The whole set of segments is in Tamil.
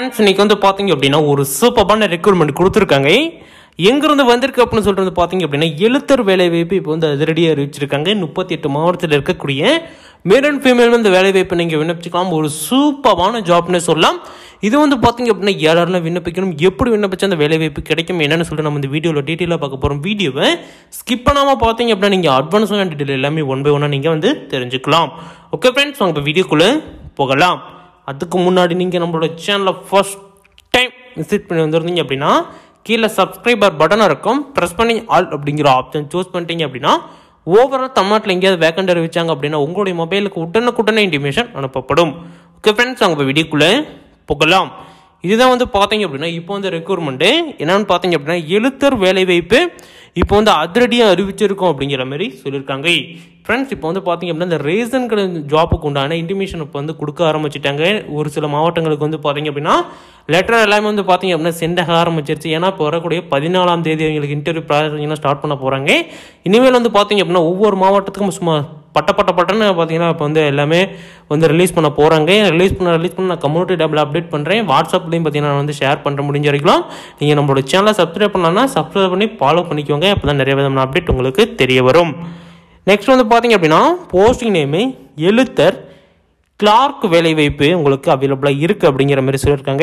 ஃப்ரெண்ட்ஸ் இன்னைக்கு வந்து பார்த்தீங்க அப்படின்னா ஒரு சூப்பரான ரெக்ரூட்மெண்ட் கொடுத்துருக்காங்க எங்கிருந்து வந்திருக்கு அப்படின்னு சொல்லிட்டு வந்து பார்த்தீங்க அப்படின்னா எழுத்தர் வேலைவாய்ப்பு இப்போ வந்து அதிரடியாக அறிவிச்சிருக்காங்க முப்பத்தி எட்டு மாவட்டத்தில் இருக்கக்கூடிய மேல் அண்ட் ஃபீமேல் இந்த வேலைவாய்ப்பு நீங்கள் விண்ணப்பிச்சுக்கலாம் ஒரு சூப்பரான ஜாப்னு சொல்லலாம் இது வந்து பார்த்தீங்க அப்படின்னா யாரெல்லாம் விண்ணப்பிக்கணும் எப்படி விண்ணப்பிச்சா அந்த வேலைவாய்ப்பு கிடைக்கும் என்னன்னு சொல்லிட்டு நம்ம இந்த வீடியோவில் டீட்டெயிலாக பார்க்க போகிறோம் வீடியோவை ஸ்கிப் பண்ணாமல் பார்த்தீங்க அப்படின்னா நீங்கள் அட்வான்ஸான டீட்டெயில் எல்லாமே ஒன் பை ஒன்னாக நீங்கள் வந்து தெரிஞ்சுக்கலாம் ஓகே ஃப்ரெண்ட்ஸ் வாங்க இப்போ வீடியோக்குள்ளே போகலாம் அதுக்கு முன்னாடி நீங்கள் நம்மளோட சேனலை ஃபர்ஸ்ட் டைம் விசிட் பண்ணி வந்திருந்தீங்க அப்படின்னா கீழே சப்ஸ்கிரைபர் பட்டன் இருக்கும் ப்ரெஸ் பண்ணி ஆல் அப்படிங்கிற ஆப்ஷன் சூஸ் பண்ணிட்டீங்க அப்படின்னா ஓவரால் தமிழ்நாட்டில் எங்கேயாவது வேக்கண்ட் அறிவிச்சாங்க அப்படின்னா உங்களுடைய மொபைலுக்கு உடனுக்குடனே இன்டிமேஷன் அனுப்பப்படும் ஓகே ஃப்ரெண்ட்ஸ் அங்கே இப்போ வீடியோக்குள்ளே போகலாம் இதுதான் வந்து பார்த்தீங்க அப்படின்னா இப்போ வந்து ரெக்ரூட்மெண்ட்டு என்னன்னு பார்த்தீங்க அப்படின்னா எழுத்தர் வேலைவாய்ப்பு இப்போ வந்து அதிரடியாக அறிவிச்சிருக்கோம் அப்படிங்கிற மாதிரி சொல்லியிருக்காங்க ஃப்ரெண்ட்ஸ் இப்போ வந்து பார்த்தீங்க அப்படின்னா இந்த ரேசன் கடை ஜாப்புக்கு உண்டான இன்டிமேஷன் இப்போ வந்து கொடுக்க ஆரம்பிச்சிட்டாங்க ஒரு சில மாவட்டங்களுக்கு வந்து பார்த்தீங்க அப்படின்னா லெட்டர் எல்லாமே வந்து பார்த்தீங்க அப்படின்னா சென்ட் ஆக ஆரம்பிச்சிருச்சு ஏன்னா இப்போ வரக்கூடிய பதினாலாம் தேதி அவங்களுக்கு இன்டர்வியூ ப்ராசஸிங்லாம் ஸ்டார்ட் பண்ண போகிறாங்க இனிமேல் வந்து பார்த்தீங்க அப்படின்னா ஒவ்வொரு மாவட்டத்துக்கும் சும்மா பட்ட பட்ட பட்டன்னு பார்த்தீங்கன்னா இப்போ வந்து எல்லாமே வந்து ரிலீஸ் பண்ண போகிறாங்க ரிலீஸ் பண்ண ரிலீஸ் பண்ண நான் கம்யூனிட்டி டேபிள் அப்டேட் பண்ணுறேன் வாட்ஸ்அப்லேயும் பார்த்தீங்கன்னா நான் வந்து ஷேர் பண்ணுற முடிஞ்ச வரைக்கும் நீங்கள் நம்மளோட சேனலை சப்ஸ்கிரைப் பண்ணலாம்னா சப்ஸ்கிரைப் பண்ணி ஃபாலோ பண்ணிக்கோங்க அப்போ தான் நிறைய விதமான அப்டேட் உங்களுக்கு தெரிய வரும் நெக்ஸ்ட் வந்து பார்த்தீங்க அப்படின்னா போஸ்டிங் நேமு எழுத்தர் கிளார்க் வேலைவாய்ப்பு உங்களுக்கு அவைலபிளாக இருக்குது அப்படிங்கிற மாதிரி சொல்லியிருக்காங்க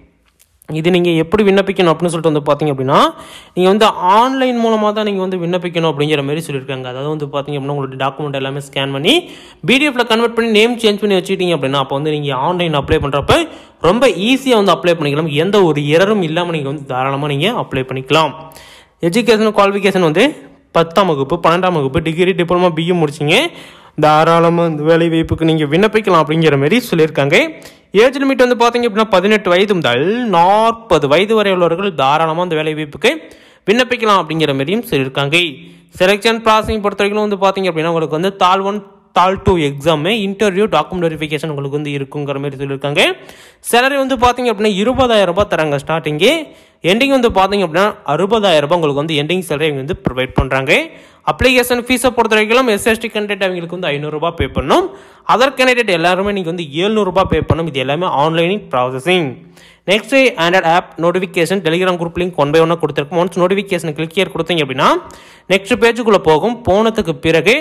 இது நீங்கள் எப்படி விண்ணப்பிக்கணும் அப்படின்னு சொல்லிட்டு வந்து பார்த்தீங்க அப்படின்னா நீங்கள் வந்து ஆன்லைன் மூலமாக தான் நீங்கள் வந்து விண்ணப்பிக்கணும் அப்படிங்கிற மாதிரி சொல்லியிருக்காங்க அதாவது வந்து பார்த்தீங்க அப்படின்னா உங்களோட டாக்குமெண்ட் எல்லாமே ஸ்கேன் பண்ணி பிடிஎஃப்ல கன்வெர்ட் பண்ணி நேம் சேஞ்ச் பண்ணி வச்சுக்கிட்டீங்க அப்படின்னா அப்போ வந்து நீங்கள் ஆன்லைன் அப்ளை பண்ணுறப்ப ரொம்ப ஈஸியாக வந்து அப்ளை பண்ணிக்கலாம் எந்த ஒரு இரரும் இல்லாமல் நீங்கள் வந்து தாராளமாக நீங்கள் அப்ளை பண்ணிக்கலாம் எஜுகேஷன் குவாலிஃபிகேஷன் வந்து பத்தாம் வகுப்பு பன்னெண்டாம் வகுப்பு டிகிரி டிப்ளமா பிஏ முடிச்சிங்க தாராளமாக இந்த வேலை வாய்ப்புக்கு நீங்கள் விண்ணப்பிக்கலாம் அப்படிங்கிற மாதிரி சொல்லியிருக்காங்க ஏஜ் லிமிட் வந்து பார்த்தீங்க அப்படின்னா பதினெட்டு வயது முதல் நாற்பது வயது வரை உள்ளவர்கள் தாராளமாக அந்த வேலை வாய்ப்புக்கு விண்ணப்பிக்கலாம் அப்படிங்கிற மாதிரியும் சொல்லியிருக்காங்க செலெக்ஷன் ப்ராசஸிங் பொறுத்த வரைக்கும் வந்து பார்த்தீங்க அப்படின்னா உங்களுக்கு வந்து தால் ஒன் தால் two exam interview document verification உங்களுக்கு வந்து இருக்குங்கிற மாதிரி சொல்லியிருக்காங்க சேலரி வந்து பார்த்தீங்க அப்படின்னா இருபதாயிரம் ரூபாய் தராங்க ஸ்டார்டிங்கு எண்டிங் வந்து பார்த்தீங்க அப்படின்னா அறுபதாயிரம் ரூபாய் உங்களுக்கு வந்து எண்டிங் சேலரி அவங்க வந்து ப்ரொவைட் பண்ணுறாங்க அப்ளிகேஷன் ஃபீஸை பொறுத்த வரைக்கும் எஸ்எஸ்டி கேண்டிடேட் அவங்களுக்கு வந்து ஐநூறுரூபா பே பண்ணணும் அதர் கேண்டிடேட் எல்லாருமே நீங்கள் வந்து ஏழ்நூறுபா பே பண்ணணும் இது எல்லாமே ஆன்லைனிங் processing next Android app notification Telegram group link one by ஒன்னாக கொடுத்துருக்கோம் ஒன்ஸ் நோட்டிஃபிகேஷன் கிளிக் here கொடுத்தீங்க அப்படின்னா நெக்ஸ்ட் பேஜுக்குள்ளே போகும் போனதுக்கு பிறகு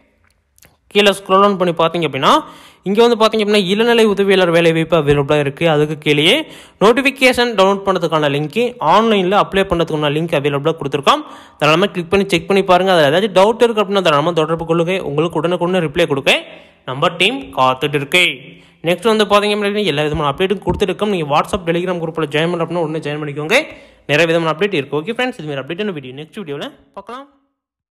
கீழே ஸ்க்ரோல் டவுன் பண்ணி பார்த்தீங்க அப்படின்னா இங்கே வந்து பார்த்தீங்க அப்படின்னா இளநிலை உதவியாளர் வேலை வாய்ப்பு அவைலபிளாக இருக்குது அதுக்கு கீழேயே நோட்டிஃபிகேஷன் டவுன்லோட் பண்ணுறதுக்கான லிங்க்கு ஆன்லைனில் அப்ளை பண்ணுறதுக்கான லிங்க் அவைலபிளாக கொடுத்துருக்கோம் தாராளமாக கிளிக் பண்ணி செக் பண்ணி பாருங்கள் அதில் ஏதாச்சும் டவுட் இருக்குது அப்படின்னா தாராளமாக தொடர்பு கொள்ளுங்க உங்களுக்கு உடனுக்குடனே ரிப்ளை கொடுக்க நம்ம டீம் காத்துட்டு இருக்கு நெக்ஸ்ட் வந்து பார்த்தீங்க அப்படின்னா எல்லா விதமான அப்டேட்டும் கொடுத்துருக்கோம் நீங்கள் வாட்ஸ்அப் டெலிகிராம் குரூப்பில் ஜாயின் பண்ண அப்படின்னா உடனே ஜாயின் பண்ணிக்கோங்க நிறைய விதமான அப்டேட் இருக்குது ஓகே ஃப்ரெண்ட்ஸ் இதுமாதிரி அப்டேட்டான வீடியோ நெக்ஸ்ட் வீடியோவில் பார்க்கலாம்